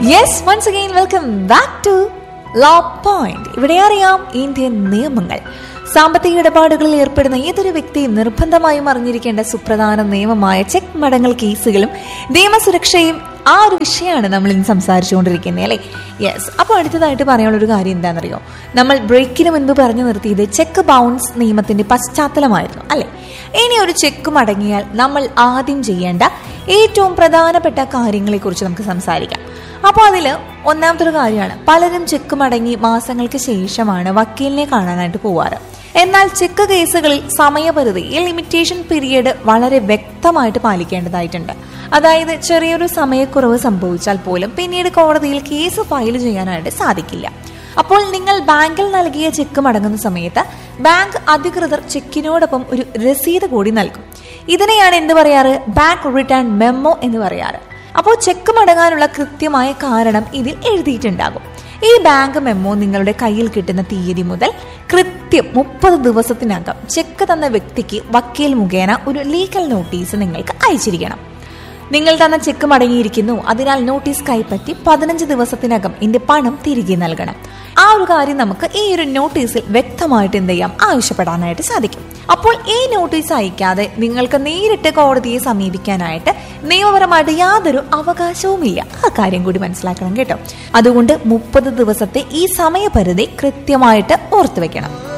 yes once again welcome back to low point ഇവിടെ അറിയാം Indian നിയമങ്ങൾ സാമ്പത്തിക ഇടപാടുകളിൽ ഏർപ്പെടുന്ന ഏതൊരു വ്യക്തിയും നിർബന്ധമായും അറിഞ്ഞിരിക്കേണ്ട സുപ്രധാന നിയമമായ ചെക്ക് മടങ്ങൽ കേസുകളും നിയമസുരക്ഷയും ആ ഒരു വിഷയമാണ് നമ്മൾ ഇന്ന് സംസാരിച്ചുകൊണ്ടിരിക്കുന്നത് അല്ലേ യെസ് അപ്പോൾ അടുത്തതായിട്ട് പറയാനുള്ള ഒരു കാര്യം എന്താണെന്നറിയോ നമ്മൾ ബ്രേക്കിന് മുൻപ് പറഞ്ഞു നിർത്തിയത് ചെക്ക് ബൗൺസ് നിയമത്തിന്റെ പശ്ചാത്തലമായിരുന്നു അല്ലേ ഇനി ഒരു ചെക്ക് മടങ്ങിയാൽ നമ്മൾ ആദ്യം ചെയ്യേണ്ട ഏറ്റവും പ്രധാനപ്പെട്ട കാര്യങ്ങളെക്കുറിച്ച് നമുക്ക് സംസാരിക്കാം അപ്പോൾ അതിൽ ഒന്നാമത്തെ ഒരു കാര്യമാണ് പലരും ചെക്ക് മടങ്ങി മാസങ്ങൾക്ക് ശേഷമാണ് വക്കീലിനെ കാണാനായിട്ട് പോവാറ് എന്നാൽ ചെക്ക് കേസുകളിൽ സമയപരിധി ഈ ലിമിറ്റേഷൻ പീരീഡ് വളരെ വ്യക്തമായിട്ട് പാലിക്കേണ്ടതായിട്ടുണ്ട് അതായത് ചെറിയൊരു സമയക്കുറവ് സംഭവിച്ചാൽ പോലും പിന്നീട് കോടതിയിൽ കേസ് ഫയൽ ചെയ്യാനായിട്ട് സാധിക്കില്ല അപ്പോൾ നിങ്ങൾ ബാങ്കിൽ നൽകിയ ചെക്ക് മടങ്ങുന്ന സമയത്ത് ബാങ്ക് അധികൃതർ ചെക്കിനോടൊപ്പം ഒരു രസീത് കൂടി നൽകും ഇതിനെയാണ് എന്ത് പറയാറ് ബാങ്ക് റിട്ടേൺ മെമ്മോ എന്ന് പറയാറ് അപ്പോൾ ചെക്ക് മടങ്ങാനുള്ള കൃത്യമായ കാരണം ഇതിൽ എഴുതിയിട്ടുണ്ടാകും ഈ ബാങ്ക് മെമ്മോ നിങ്ങളുടെ കയ്യിൽ കിട്ടുന്ന തീയതി മുതൽ കൃത്യം മുപ്പത് ദിവസത്തിനകം ചെക്ക് തന്ന വ്യക്തിക്ക് വക്കീൽ മുഖേന ഒരു ലീഗൽ നോട്ടീസ് നിങ്ങൾക്ക് അയച്ചിരിക്കണം നിങ്ങൾ തന്ന ചെക്ക് മടങ്ങിയിരിക്കുന്നു അതിനാൽ നോട്ടീസ് കൈപ്പറ്റി പതിനഞ്ച് ദിവസത്തിനകം ഇതിന്റെ പണം തിരികെ നൽകണം ആ ഒരു കാര്യം നമുക്ക് ഈ ഒരു നോട്ടീസിൽ വ്യക്തമായിട്ട് എന്ത് ചെയ്യാം ആവശ്യപ്പെടാനായിട്ട് സാധിക്കും അപ്പോൾ ഈ നോട്ടീസ് അയക്കാതെ നിങ്ങൾക്ക് നേരിട്ട് കോടതിയെ സമീപിക്കാനായിട്ട് നിയമപരമായിട്ട് യാതൊരു അവകാശവുമില്ല ആ കാര്യം കൂടി മനസ്സിലാക്കണം കേട്ടോ അതുകൊണ്ട് മുപ്പത് ദിവസത്തെ ഈ സമയപരിധി കൃത്യമായിട്ട് ഓർത്തു വെക്കണം